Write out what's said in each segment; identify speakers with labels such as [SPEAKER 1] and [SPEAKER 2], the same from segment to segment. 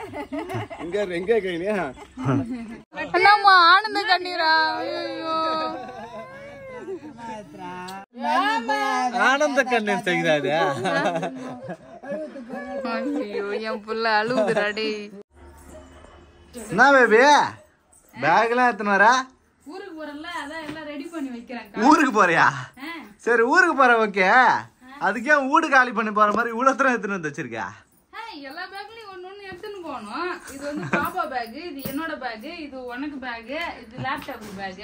[SPEAKER 1] இங்க எங்க கைனியா
[SPEAKER 2] என்னம்மா ஆனந்த கண்ணீரா ஐயோ
[SPEAKER 3] ஆனந்த கண்ணன் செய்கிறாரு
[SPEAKER 2] ஐயோ என் புள்ள அழுகுதுடா டேய்
[SPEAKER 3] என்ன பேபி பேக்லாம் எத்தனை வரா
[SPEAKER 2] ஊருக்கு போறல அதான் எல்லாம் ரெடி பண்ணி வைக்கிறேன்
[SPEAKER 3] ஊருக்கு போறியா சரி ஊருக்கு போற ஓகே அதுக்கே வீடு காலி பண்ணி போற மாதிரி இவ்வளவு தூரம் எடுத்துன்னு வந்து வச்சிருக்கா
[SPEAKER 2] எல்லா பேக்லயும் ஒண்ணு ஒண்ணு எடுத்துன்னு போகணும் இது வந்து பாப்பா பேக் இது என்னோட பேக் இது உனக்கு பேக் இது லேப்டாப் பேக்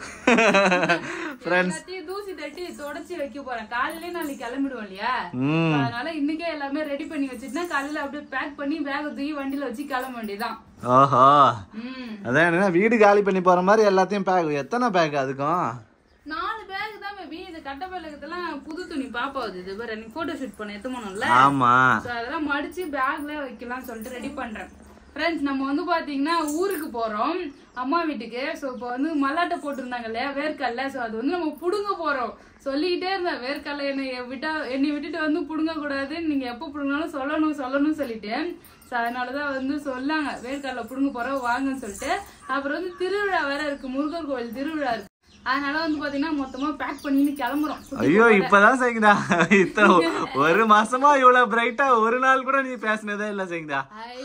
[SPEAKER 3] ஃப்ரெண்ட்ஸ்
[SPEAKER 2] எல்லாத்தையும் தூசி தட்டி தொடச்சி வைக்க போறேன் காலையிலே நாளைக்கு கிளம்பிடுவோம் இல்லையா
[SPEAKER 3] ம்
[SPEAKER 2] அதனால இன்னைக்கே எல்லாமே ரெடி பண்ணி வச்சுட்டுனா காலையில அப்படியே பேக் பண்ணி பேக் தூக்கி வண்டியில வச்சு கிளம்ப வேண்டியதான்
[SPEAKER 3] ஓஹோ
[SPEAKER 2] ம்
[SPEAKER 3] அதான் என்ன வீடு காலி பண்ணி போற மாதிரி எல்லாத்தையும் பேக் எத்தனை பேக் அதுக்கும்
[SPEAKER 2] நாலு பேக் தான் மேபி இது கட்டப்பழக்கத்தெல்லாம் புது துணி பாப்பாவுது இது பாரு நீ போட்டோ ஷூட் பண்ண எத்தமோனோம்ல
[SPEAKER 3] ஆமா
[SPEAKER 2] So, அதெல்லாம் மடிச்சு பேக்ல வைக்கலாம் சொல்லிட்டு ரெடி பண்றேன் ஃப்ரெண்ட்ஸ் நம்ம வந்து பாத்தீங்கன்னா ஊருக்கு போறோம் அம்மா வீட்டுக்கு ஸோ இப்போ வந்து மல்லாட்டை போட்டிருந்தாங்க இல்லையா வேர்க்கடல ஸோ அது வந்து நம்ம புடுங்க போறோம் சொல்லிக்கிட்டே இருந்தேன் வேர்க்கடலை என்னை விட்டா என்னை விட்டுட்டு வந்து புடுங்க கூடாது நீங்க எப்போ புடுங்கினாலும் சொல்லணும் சொல்லணும்னு சொல்லிட்டு ஸோ அதனாலதான் வந்து சொல்லாங்க வேர்க்கடலை புடுங்க போறோம் வாங்கன்னு சொல்லிட்டு அப்புறம் வந்து திருவிழா வேற இருக்கு முருகர் கோவில் திருவிழா இருக்கு அதனால வந்து பாத்தீங்கன்னா மொத்தமா பேக் பண்ணிட்டு கிளம்புறோம்
[SPEAKER 3] ஐயோ இப்பதான் செய்யுதா இத்தனை ஒரு மாசமா இவ்வளவு பிரைட்டா ஒரு நாள் கூட நீ பேசினதே இல்ல செய்யுதா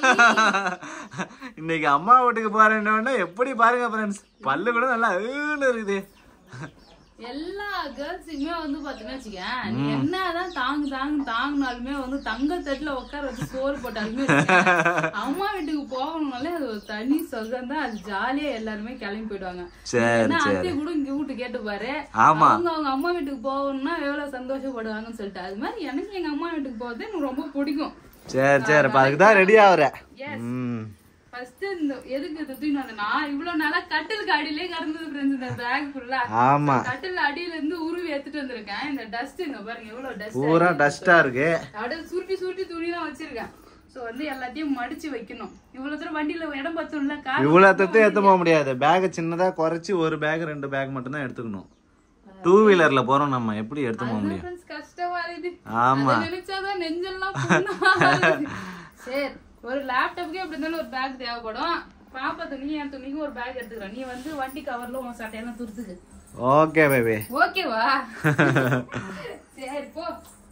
[SPEAKER 3] இன்னைக்கு அம்மா வீட்டுக்கு போறேன்னு எப்படி பாருங்க ஃப்ரெண்ட்ஸ் பல்லு கூட நல்லா ஏன்னு இருக்குது
[SPEAKER 2] எல்லா கேர்ள்ஸுக்குமே வந்து பாத்தீங்கன்னா வச்சுக்கேன் நீ என்னதான் தாங்கு தாங்கு தாங்கினாலுமே வந்து தங்க தட்டுல உட்கார வச்சு சோறு போட்டாலுமே வச்சுக்கேன், அம்மா வீட்டுக்கு போகணும்னாலே அது ஒரு தனி சொகம் தான் அது ஜாலியா எல்லாருமே கிளம்பி போயிடுவாங்க
[SPEAKER 3] சரி
[SPEAKER 2] ஏன்னா
[SPEAKER 3] சரி
[SPEAKER 2] அத்தை கூட இங்க வீட்டு கேட்டு பாரு
[SPEAKER 3] ஆமா.
[SPEAKER 2] அவங்க அவங்க அம்மா வீட்டுக்கு போகணும்னா எவ்வளவு சந்தோஷப்படுவாங்கன்னு சொல்லிட்டு அது மாதிரி எனக்கு எங்க அம்மா வீட்டுக்கு போகிறது எனக்கு ரொம்ப பிடிக்கும்
[SPEAKER 3] சரி சரி இப்ப அதுக்கு தான் ரெடி ஆகுற ம்
[SPEAKER 2] ஃபர்ஸ்ட் இந்த எதுக்கு இது தூக்கிட்டு வந்தேன்னா இவ்வளவு நாளா கட்டிலுக்கு அடியிலே கிடந்தது ஃப்ரெண்ட்ஸ் இந்த பேக் ஃபுல்லா
[SPEAKER 3] ஆமா
[SPEAKER 2] கட்டில் அடியில இருந்து உருவி எடுத்துட்டு வந்திருக்கேன் இந்த டஸ்ட் இங்க பாருங்க எவ்வளவு டஸ்ட்
[SPEAKER 3] பூரா டஸ்டா இருக்கு
[SPEAKER 2] அப்படியே சுருட்டி சுருட்டி துணி தான் வச்சிருக்கேன் சோ வந்து எல்லாத்தையும் மடிச்சு வைக்கணும் இவ்வளவு தூரம் வண்டியில இடம் பத்தும்ல கார்
[SPEAKER 3] இவ்வளவு தத்து ஏத்த போக முடியாது பேக் சின்னதா குறைச்சு ஒரு பேக் ரெண்டு பேக் மட்டும் தான் எடுத்துக்கணும் டூ வீலர்ல போறோம் நம்ம எப்படி எடுத்து போக முடியும்
[SPEAKER 2] friends கஷ்டமா இருக்குது
[SPEAKER 3] ஆமா
[SPEAKER 2] அதை நினைச்சாதான் நெஞ்செல்லாம் புண்ணாகுது. சரி ஒரு லேப்டாப்புக்கே எப்படி இருந்தாலும் ஒரு பேக் தேவைப்படும் பாப்பா துணி என் துணிக்கு ஒரு பேக் எடுத்துக்கிறேன் நீ வந்து வண்டி கவர்ல உன் சட்டையெல்லாம் துருத்துக்கு
[SPEAKER 3] ஓகே பேபி
[SPEAKER 2] ஓகேவா சரி போ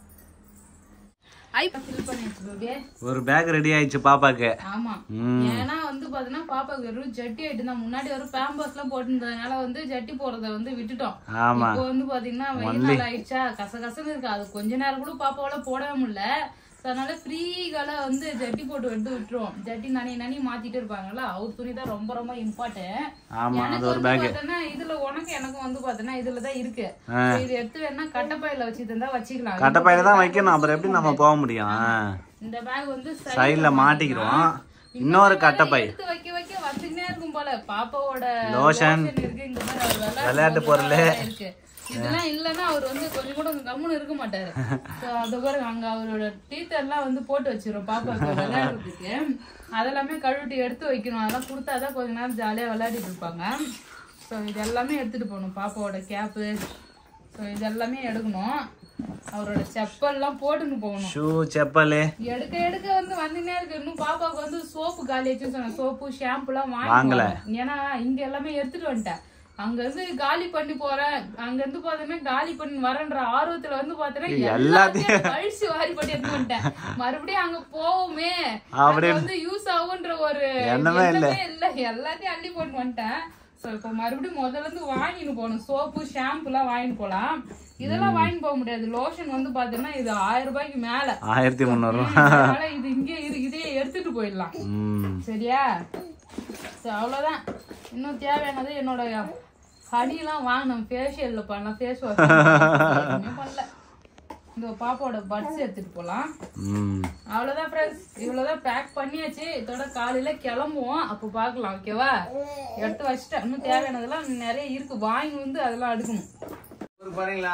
[SPEAKER 2] ஐ ஃபில் பண்ணிடுச்சு பேபி
[SPEAKER 3] ஒரு பேக் ரெடி ஆயிடுச்சு பாப்பாக்கு
[SPEAKER 2] ஆமா
[SPEAKER 3] ம்.
[SPEAKER 2] ஏன்னா வந்து பாத்தீங்கன்னா பாப்பாக்கு வெறும் ஜட்டி ஆயிட்டு தான் முன்னாடி ஒரு பேம்பர்ஸ் எல்லாம் போட்டுருந்ததுனால வந்து ஜட்டி போறத வந்து விட்டுட்டோம்
[SPEAKER 3] ஆமா
[SPEAKER 2] இப்போ வந்து பாத்தீங்கன்னா வெயில் நாள் ஆயிடுச்சா கசகசன்னு இருக்கு அது கொஞ்ச நேரம் கூட பாப்பாவால போடவே முடியல So, அதனால ஃப்ரீகால வந்து ஜட்டி போட்டு எடுத்து விட்டுருவோம் ஜட்டி நனி நனி மாத்திட்டு இருப்பாங்கல்ல அவர் துணி தான் ரொம்ப ரொம்ப இம்பார்ட்டன்ட்
[SPEAKER 3] ஆமா அது
[SPEAKER 2] எனக்கு
[SPEAKER 3] ஒரு
[SPEAKER 2] வந்து
[SPEAKER 3] பேக்
[SPEAKER 2] பாத்தீங்கன்னா இதுல உனக்கு எனக்கும் வந்து பாத்தீங்கன்னா இதுல தான் இருக்கு
[SPEAKER 3] ஆ.
[SPEAKER 2] So, இது எடுத்து வேணா கட்டப்பையில வச்சு தந்தா வச்சுக்கலாம்
[SPEAKER 3] கட்டப்பையில தான் வைக்கணும் அப்புறம் எப்படி நம்ம போக முடியும்
[SPEAKER 2] இந்த பேக் வந்து
[SPEAKER 3] சைடுல மாட்டிக்கிறோம் இன்னொரு கட்டப்பை
[SPEAKER 2] எடுத்து வைக்க வைக்க வந்துக்கினே இருக்கும் போல பாப்பாவோட
[SPEAKER 3] Lotion.
[SPEAKER 2] lotion இருக்கு இங்க பாரு அவர் விளையாட்டு
[SPEAKER 3] விளையாட்டு பொருள்.
[SPEAKER 2] பொருள் இருக்கு இதெல்லாம் இல்லன்னா அவர் வந்து கொஞ்சம் கூட கம்முன்னு இருக்க மாட்டாரு So, அது பாருங்க அங்க அவரோட டீத்தர் எல்லாம் வந்து போட்டு வச்சிரும் பாப்பாக்கு விளையாடுறதுக்கு அதெல்லாமே கழுவிட்டு எடுத்து வைக்கணும் அதெல்லாம் கொடுத்தாதான் கொஞ்ச நேரம் ஜாலியா விளையாடிட்டு இருப்பாங்க ஸோ இது எல்லாமே எடுத்துட்டு போகணும் பாப்பாவோட கேப்பு ஸோ இது எல்லாமே எடுக்கணும் அவரோட செப்பல்லாம் போட்டுன்னு போகணும்
[SPEAKER 3] ஷூ செப்பல்
[SPEAKER 2] எடுக்க எடுக்க வந்து வந்துனே இருக்கு இன்னும் பாப்பாவுக்கு வந்து சோப்பு காலி ஆச்சுன்னு சொன்னேன் சோப்பு ஷாம்பு எல்லாம் வாங்கி
[SPEAKER 3] வாங்கல.
[SPEAKER 2] போனேன். ஏன்னா இங்க எல்லாமே எடுத்துட்டு வந்துட்டேன் அங்க இருந்து காலி பண்ணி போறேன் அங்க இருந்து பாத்தீங்கன்னா காலி பண்ணி வரேன்ற ஆர்வத்துல வந்து பாத்தீங்கன்னா எல்லாத்தையும் கழிச்சு வாரி பண்ணி எடுத்து வந்துட்டேன் மறுபடியும் அங்க போவோமே அங்க வந்து யூஸ் ஆகுன்ற ஒரு
[SPEAKER 3] எண்ணமே இல்ல.
[SPEAKER 2] எண்ணமே இல்ல எல்லாத்தையும் அள்ளி போட்டு வந்துட்டேன் சோ இப்போ மறுபடியும் முதல்ல இருந்து வாங்கிட்டு போகணும் சோப்பு ஷாம்பு எல்லாம் வாங்கிட்டு போலாம் இதெல்லாம் வாங்கிட்டு போக முடியாது லோஷன் வந்து பாத்தீங்கன்னா இது ஆயிரம் ரூபாய்க்கு மேல
[SPEAKER 3] ஆயிரத்தி முந்நூறு
[SPEAKER 2] அதனால இது இங்கே இரு இதே எடுத்துட்டு போயிடலாம்
[SPEAKER 3] ம்
[SPEAKER 2] சரியா சரி அவ்வளோதான் இன்னும் தேவையானது என்னோட ஹனிலாம் வாங்கினோம் ஃபேஷியல்ல பண்ணலாம் ஃபேஸ் வாஷ் பண்ணல இந்த பாப்பாவோட பட்ஸ் எடுத்துட்டு போலாம்
[SPEAKER 3] ம்
[SPEAKER 2] அவ்வளவுதான் ஃப்ரெண்ட்ஸ் இவ்வளவுதான் பேக் பண்ணியாச்சு இதோட காலையில கிளம்புவோம் அப்போ பார்க்கலாம் ஓகேவா எடுத்து வச்சுட்டேன் இன்னும் தேவையானதெல்லாம் நிறைய இருக்கு வாங்கி வந்து அதெல்லாம் அடுக்கணும்
[SPEAKER 3] ஊருக்கு போறீங்களா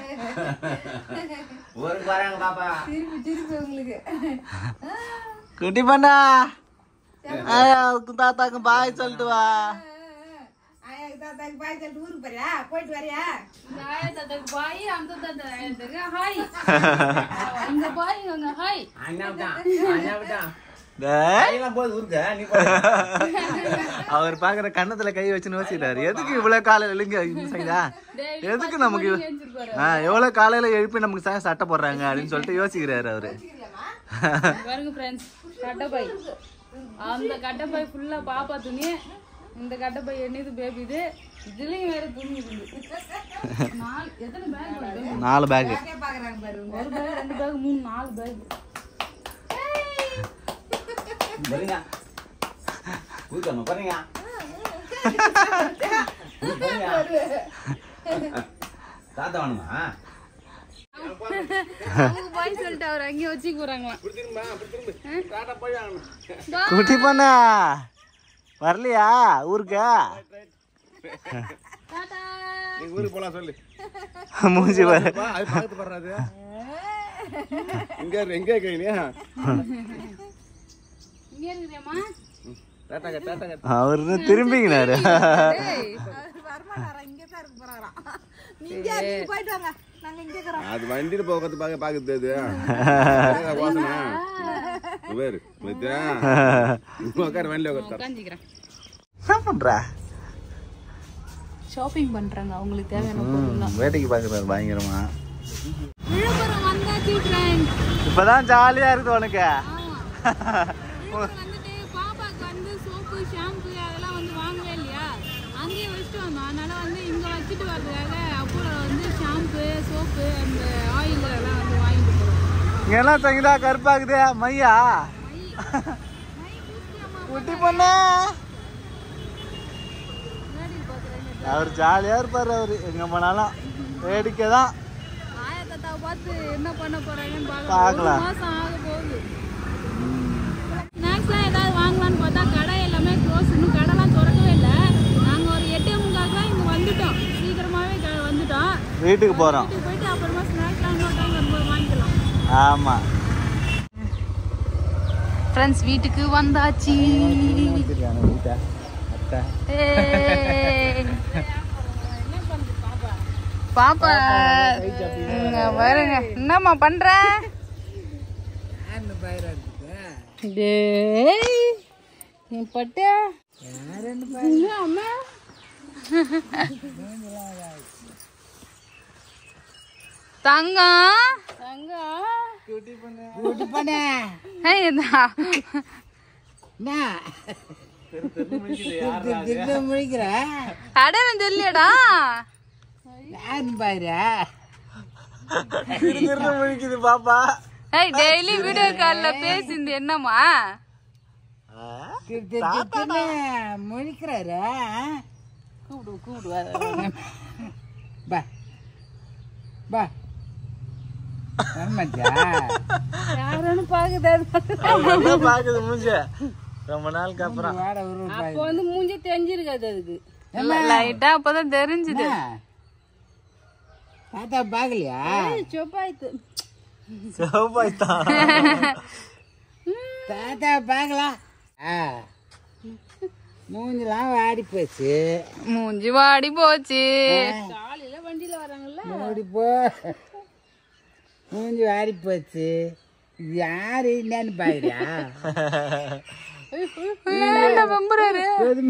[SPEAKER 3] ஊருக்கு போறாங்க பாப்பா
[SPEAKER 2] திருப்பி திருப்பி உங்களுக்கு
[SPEAKER 3] குட்டி பண்ணா தாத்தாக்கு பாய் சொல்லிட்டு வா
[SPEAKER 2] இந்த ஆயா தாத்தாக்கு பாய் அந்த தாத்தா ஆயாத்துக்கு ஹாய் இந்த பாய் இவங்க ஹாய்
[SPEAKER 3] டேய்,
[SPEAKER 1] கையெல்லாம் போகுது ஊருக்க நீ
[SPEAKER 3] அவர் பாக்குற கண்ணத்துல கை வச்சுன்னு யோசிக்கிறாரு எதுக்கு இவ்வளவு காலையில இல்லைங்க சைடா எதுக்கு நமக்கு இவ- ஆ, எவ்வளவு காலையில எழுப்பி நமக்கு ச- சட்டை போடுறாங்க அப்படின்னு சொல்லிட்டு யோசிக்கிறாரு அவரு
[SPEAKER 2] பாருங்க ஃப்ரெண்ட்ஸ் கட்டப்பை அந்த கட்டப்பை ஃபுல்லா பாப்பா துணி இந்த கட்டப்பை என்னது பேபி இது இதுலயும் வேற துணி இருக்கு நாலு எத்தனை பேக் வருது
[SPEAKER 3] நாலு பேக்
[SPEAKER 2] ஒரு பேக் ரெண்டு பேக் மூணு நாலு பேக்
[SPEAKER 1] பாருங்க ஊருக்காம பாருங்க தாத்தா வேணுமா
[SPEAKER 2] அவங்க பாய் சொல்லிட்டு அவர் அங்கேயே வச்சுக்க போறாங்களாம்
[SPEAKER 1] இப்படி திரும்ப அப்படி திரும்ப டாட்டா போய் ஆகணும்
[SPEAKER 3] குட்டி பண்ண வரலையா ஊருக்கு
[SPEAKER 2] டாடா
[SPEAKER 1] நீங்க ஊருக்கு போலாம் சொல்லு
[SPEAKER 3] மூஞ்சி பாரு
[SPEAKER 1] பா, அது பக்கத்து படுறாது இங்க இரு, எங்க கைனியா
[SPEAKER 2] இங்க இருக்குதேம்மா
[SPEAKER 1] டாட்டா டாட்டா
[SPEAKER 3] அவரு திரும்பிக்கினாரு
[SPEAKER 1] அது வண்டியில போகிறது பார்க்க பார்க்குது அது வாசனா வேறு உட்கார் வண்டியில் உட்கார்
[SPEAKER 2] உட்காந்துக்கிறேன்
[SPEAKER 3] என்ன பண்ற
[SPEAKER 2] ஷாப்பிங் பண்றாங்க அவங்களுக்கு தேவையான பொருள்
[SPEAKER 3] வேட்டைக்கு பாக்குறாரு பயங்கரமா
[SPEAKER 2] விழுப்புரம் வந்தாச்சு ஃப்ரெண்ட்
[SPEAKER 3] இப்பதான் ஜாலியா இருக்குது உனக்கு
[SPEAKER 2] வந்துட்டு பாப்பாக்கு வந்து சோப்பு ஷாம்பு அதெல்லாம் வந்து வாங்கவே இல்லையா அங்கேயே வச்சுட்டு வந்தோம் அதனால வந்து இங்க வச்சுட்டு வர்றதுக்காக அப்போல வந்து ஷாம்பு சோப்பு அந்த ஆயில் எல்லாம் வந்து வாங்கிட்டு போறோம்
[SPEAKER 3] இங்க எல்லாம் தங்கிதா கருப்பாக்குது மையா குட்டி பொண்ணு அவர் ஜாலியா இருப்பாரு அவரு எங்க போனாலும் வேடிக்கை தான்
[SPEAKER 2] ஆயா தாத்தாவை பார்த்து என்ன பண்ண போறாங்கன்னு பார்க்கலாம்
[SPEAKER 3] பார்க்கலாம்.
[SPEAKER 2] ஒரு மாசம் ஆக போகுது ஸ்நாக்ஸ்லாம் ஏதாவது வாங்கலாம்னு பார்த்தா கடை எல்லாமே க்ளோஸ் இன்னும் கடைலாம் திறக்கவே இல்லை நாங்கள் ஒரு எட்டே முக்கால் இங்கே வந்துட்டோம் சீக்கிரமாகவே க- வந்துட்டோம்
[SPEAKER 3] வீட்டுக்கு போறோம்
[SPEAKER 2] வீட்டுக்கு போயிட்டு அப்புறமா ஸ்நாக்ஸ்லாம் இன்னொரு டைம் வரும்போது வாங்கிக்கலாம்
[SPEAKER 3] ஆமா
[SPEAKER 2] ஃப்ரெண்ட்ஸ் வீட்டுக்கு வந்தாச்சு ஏய். பாப்பா இங்க பாருங்க என்னம்மா பண்ற டேய் நீ பட்ட என்ன அம்மா தங்கம் தங்கம் ஏய், இதா. அடையாளம் தெரியலடா
[SPEAKER 3] திரும்ப முழிக்குது பாப்பா
[SPEAKER 2] ஏய் டெய்லி வீடியோ கால்ல பேசிந்து என்னம்மா
[SPEAKER 4] முழிக்கிறாரு
[SPEAKER 2] கூப்பிடு கூப்பிடு
[SPEAKER 4] பா பா வரமாட்டியா
[SPEAKER 2] யாருன்னு பாக்குது
[SPEAKER 3] நல்லா பாக்குது மூஞ்ச ரொம்ப நாளுக்கு அப்புறம்
[SPEAKER 4] வாட ஒரு
[SPEAKER 2] அப்போ வந்து மூஞ்சி தெரிஞ்சிருக்காது அதுக்கு லைட்டா அப்பதான் தெரிஞ்சுது
[SPEAKER 4] தாத்தா பாக்கலையா
[SPEAKER 2] சொப்பாய்த்து
[SPEAKER 3] சிவப்பாய்த்தான்
[SPEAKER 4] தாத்தா பாக்கலாம் ஆ மூஞ்செல்லாம் வாடி போச்சு
[SPEAKER 2] மூஞ்சி வாடி போச்சு காலையில வண்டியில வராங்கல்ல
[SPEAKER 4] மூடி போ மூஞ்சி வாடி போச்சு இது யாரு என்னன்னு பாக்குறியா
[SPEAKER 2] ஏன்டா வெம்புறாரு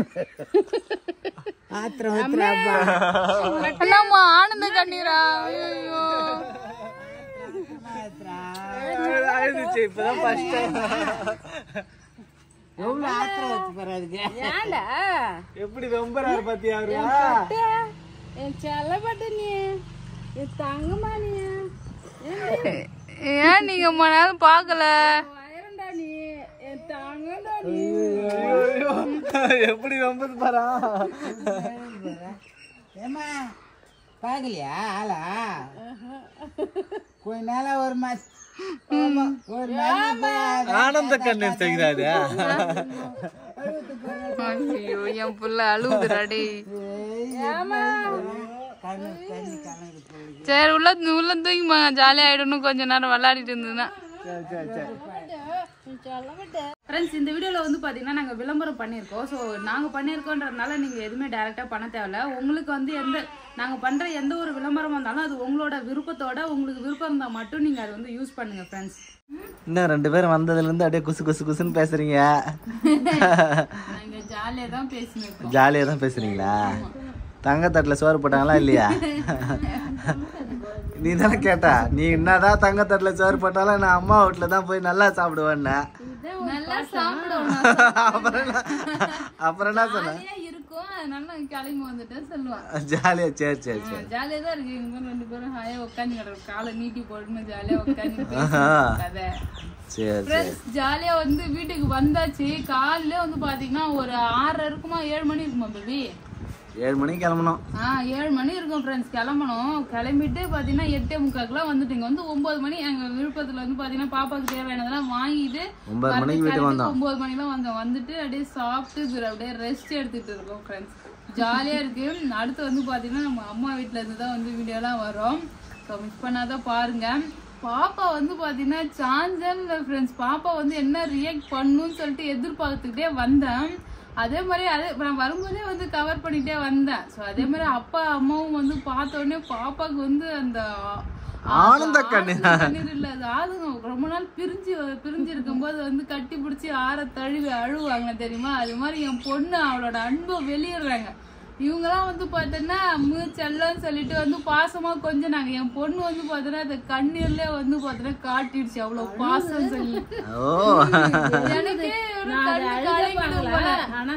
[SPEAKER 4] ஆத்திரம் ஊத்துறாப்பா
[SPEAKER 2] என்னம்மா ஆனந்த கண்ணீரா ஐயோ
[SPEAKER 3] அழுதுச்சு இப்பதான் ஃபர்ஸ்ட் டைம்
[SPEAKER 4] எவ்வளவு ஆத்திரம் வச்சு போறாதுக்கு
[SPEAKER 2] ஏன்டா
[SPEAKER 3] எப்படி வெம்பறாரு பாத்தியா அவரு
[SPEAKER 2] பட்டு, என் செல்லப்பட்ட நீ என் தங்கம்மா நீ ஏன் நீங்க ரொம்ப நேரம் பாக்கல வயரண்டா நீ என் தங்கம்டா நீ
[SPEAKER 3] எப்படி வெம்பது பாரா
[SPEAKER 4] ஏமா பாக்கலையா ஆளா கொஞ்ச நாளா ஒரு மாசம் ஒரு மாசம்
[SPEAKER 3] ஆனந்த கண்ணன் செய்கிறாரு
[SPEAKER 2] ஐயோ என் புள்ள அழுகுதுடா டேய்
[SPEAKER 4] கண்ணு தண்ணி கலந்து
[SPEAKER 2] சரி உள்ள உள்ள தூக்கிப்பாங்க ஜாலியா ஆயிடணும் கொஞ்ச நேரம் விளையாடிட்டு இருந்ததுன்னா
[SPEAKER 3] சரி சரி சரி
[SPEAKER 2] ஃப்ரெண்ட்ஸ் இந்த வீடியோவில் வந்து பார்த்தீங்கன்னா நாங்கள் விளம்பரம் பண்ணியிருக்கோம் ஸோ நாங்கள் பண்ணியிருக்கோன்றதுனால நீங்கள் எதுவுமே டேரெக்டாக பண்ண தேவையில்ல உங்களுக்கு வந்து எந்த நாங்கள் பண்ணுற எந்த ஒரு விளம்பரம் வந்தாலும் அது உங்களோட விருப்பத்தோட உங்களுக்கு விருப்பம் இருந்தால் மட்டும் நீங்கள் அதை வந்து யூஸ் பண்ணுங்கள் ஃப்ரெண்ட்ஸ்
[SPEAKER 3] இன்னும் ரெண்டு பேரும் வந்ததுல இருந்து அப்படியே குசு குசு குசுன்னு பேசுறீங்க
[SPEAKER 2] நாங்கள் ஜாலியாக தான் பேசினிருக்கோம்
[SPEAKER 3] ஜாலியா தான் பேசுறீங்களா தங்கத்தட்டுல சோறு போட்டாங்களா இல்லையா நீ தானே கேட்டா நீ என்னதான் தங்கத்தட்டுல சோறு போட்டாலும் நான் அம்மா வீட்டுல தான் போய் நல்லா சாப்பிடுவேன்னு
[SPEAKER 2] நல்லா சாப்பிடுவோம்
[SPEAKER 3] அப்புறம் என்ன அப்புறம் என்ன சொன்ன
[SPEAKER 2] ஜாலியாக இருக்கும் அதனால நான் கிளம்பி வந்துட்டேன் சொல்லுவான்
[SPEAKER 3] ஜாலியா சரி சரி சரி
[SPEAKER 2] ஜாலியாக தான் இருக்கு இவங்க ரெண்டு பேரும் ஹாயாக உட்காந்து கிடக்கு காலை நீட்டி போட்டுன்னு ஜாலியாக உட்காந்து கதை
[SPEAKER 3] சரி சரி
[SPEAKER 2] ஃப்ரெண்ட்ஸ் ஜாலியா வந்து வீட்டுக்கு வந்தாச்சு காலையில வந்து பாத்தீங்கன்னா ஒரு ஆறரை இருக்குமா ஏழு மணி இருக்குமா பேபி
[SPEAKER 3] ஏழு மணிக்கு கிளம்பணும்
[SPEAKER 2] ஆ ஏழு மணி இருக்கும் ஃப்ரெண்ட்ஸ் கிளம்பணும் கிளம்பிட்டு பாத்தீங்கன்னா எட்டே முக்காக்குலாம் வந்துட்டு இங்க வந்து ஒன்பது மணி எங்க விழுப்புரத்துல வந்து பாத்தீங்கன்னா பாப்பாக்கு தேவையானதெல்லாம் வாங்கிட்டு
[SPEAKER 3] ஒன்பது மணிக்கு வீட்டுக்கு
[SPEAKER 2] கிளம்பி
[SPEAKER 3] வந்தோம்
[SPEAKER 2] ஒன்பது மணிலாம் வந்தோம் வந்துட்டு அப்படியே சாப்பிட்டு இது அப்படியே ரெஸ்ட் எடுத்துட்டு இருக்கோம் ஃப்ரெண்ட்ஸ் ஜாலியா இருக்கு அடுத்து வந்து பாத்தீங்கன்னா நம்ம அம்மா வீட்ல இருந்து தான் வந்து வீடியோலாம் வரும் ஸோ மிஸ் பண்ணாதான் பாருங்க பாப்பா வந்து பாத்தீங்கன்னா சான்சன் ஃப்ரெண்ட்ஸ் பாப்பா வந்து என்ன ரியாக்ட் பண்ணுன்னு சொல்லிட்டு எதிர்பார்த்துக்கிட்டே வந்தேன் அதே மாதிரி அதே நான் வரும்போதே வந்து கவர் பண்ணிட்டே வந்தேன் ஸோ அதே மாதிரி அப்பா அம்மாவும் வந்து பார்த்த உடனே பாப்பாக்கு வந்து அந்த
[SPEAKER 3] ஆனந்த கண்ணீர்.
[SPEAKER 2] ஆனந்த கண்ணீர் இல்ல அது ஆளுங்க ரொம்ப நாள் பிரிஞ்சு பிரிஞ்சு இருக்கும்போது வந்து கட்டி பிடிச்சி ஆற தழுவி அழுவாங்க தெரியுமா அது மாதிரி என் பொண்ணு அவளோட அன்பை வெளியிடுறாங்க இவங்கெல்லாம் வந்து பார்த்தோன்னா அம்மு செல்லம்னு சொல்லிட்டு வந்து பாசமா கொஞ்சம் நாங்க என் பொண்ணு வந்து பார்த்தோன்னா அந்த கண்ணீர்ல வந்து பார்த்தோன்னா காட்டிடுச்சு அவ்வளவு பாசம் சொல்லி
[SPEAKER 3] ஓ
[SPEAKER 2] எனக்கே ஒரு கண்ணு கலங்கிடும் போல.
[SPEAKER 1] ஆனா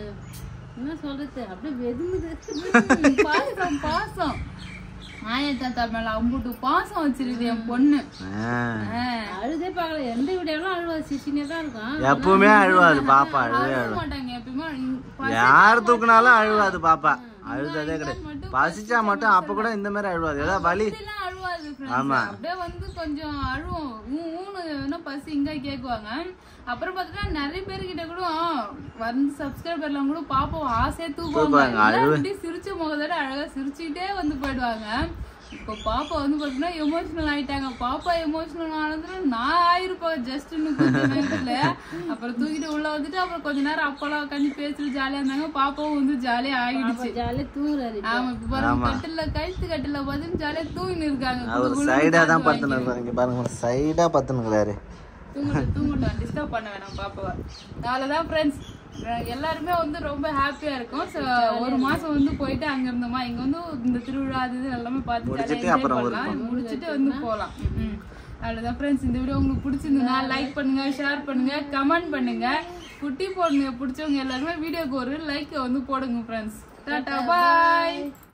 [SPEAKER 1] என்ன சொல்றது அப்படியே வெதுங்குது
[SPEAKER 2] ம், பாசம் பாசம் ஆயா தாத்தா மேல அம்புட்டு பாசம் வச்சிருக்குது என் பொண்ணு
[SPEAKER 3] ஆ.
[SPEAKER 2] ஆ.
[SPEAKER 1] அழுதே பார்க்கல எந்த வீடியோலாம் அழுவா சிசினே தான் இருக்கும்
[SPEAKER 3] எப்பவுமே அழுவாது பாப்பா அழுவே
[SPEAKER 2] அழுக
[SPEAKER 3] அழுவா
[SPEAKER 2] மாட்டாங்க எப்பயுமே ப-
[SPEAKER 3] யார் தூக்குனாலும் அழுவாது பாப்பா அழுததே கிடையாது பசிச்சா மட்டும் அப்ப கூட இந்த மாதிரி அழுவாது ஏதாவது வலி
[SPEAKER 2] அப்படிலாம் அழுவாது friends.
[SPEAKER 3] ஆமா.
[SPEAKER 2] அப்படியே வந்து கொஞ்சம் அழுவோம் ஊ ஊன்னு வேணா பசி இங்க கேக்குவாங்க அப்புறம் பாத்தீங்கன்னா நிறைய பேர்கிட்ட கூட வந்து சப்ஸ்கிரைபர்லாம் கூட பாப்போம் ஆசையா தூக்குவாங்க
[SPEAKER 3] தூக்குவாங்க, அழுவ-
[SPEAKER 2] எல்லாரும் அப்படியே சிரிச்ச முகத்தோட அழகா சிரிச்சுக்கிட்டே வந்து போயிடுவாங்க இப்போ பாப்பா வந்து பாத்தீங்கன்னா எமோஷனல் ஆயிட்டாங்க பாப்பா எமோஷனல் ஆனதுல நான் ஆயிருப்பேன் ஜஸ்ட் இன்னும் கொஞ்ச நேரத்துல அப்புறம் தூக்கிட்டு உள்ள வந்துட்டு அப்புறம் கொஞ்ச நேரம் அப்பெல்லாம் உட்காந்து பேசிட்டு ஜாலியா இருந்தாங்க பாப்பாவும் வந்து ஜாலியா ஆகிடுச்சு
[SPEAKER 1] ஜாலியாக தூங்குறாரு
[SPEAKER 2] ஆமா இப்ப பாருங்க கட்டில கழுத்து கட்டில பார்த்து ஜாலியா தூங்கின்னு இருக்காங்க
[SPEAKER 3] அவர் சைடா தான் பத்துன்னு இருக்காரு இங்க பாருங்க சைடா பத்துனுக்குறாரு
[SPEAKER 2] தூங்கட்டும் தூங்கட்டும் டிஸ்டர்ப் பண்ண வேணாம் பாப்பாவை அவ்வளவுதான் ஃப்ரெண்ட்ஸ் எல்லாருமே வந்து ரொம்ப ஹாப்பியா இருக்கும் ஸோ ஒரு மாசம் வந்து போயிட்டு அங்க இருந்தோமா இங்க வந்து இந்த திருவிழா அது இது எல்லாமே பார்த்து ஜாலியா
[SPEAKER 3] முடிச்சிட்டு
[SPEAKER 2] என்ஜாய்
[SPEAKER 3] அப்புறம்
[SPEAKER 2] பண்ணலாம் முடிச்சிட்டு வந்து போகலாம் ம். அவ்வளவுதான் ஃப்ரெண்ட்ஸ் இந்த வீடியோ உங்களுக்கு பிடிச்சிருந்ததுன்னா லைக் பண்ணுங்க ஷேர் பண்ணுங்க கமெண்ட் பண்ணுங்க குட்டி போடுங்க பிடிச்சவங்க எல்லாருமே வீடியோக்கு ஒரு லைக் வந்து போடுங்க ஃப்ரெண்ட்ஸ் டாடா பாய்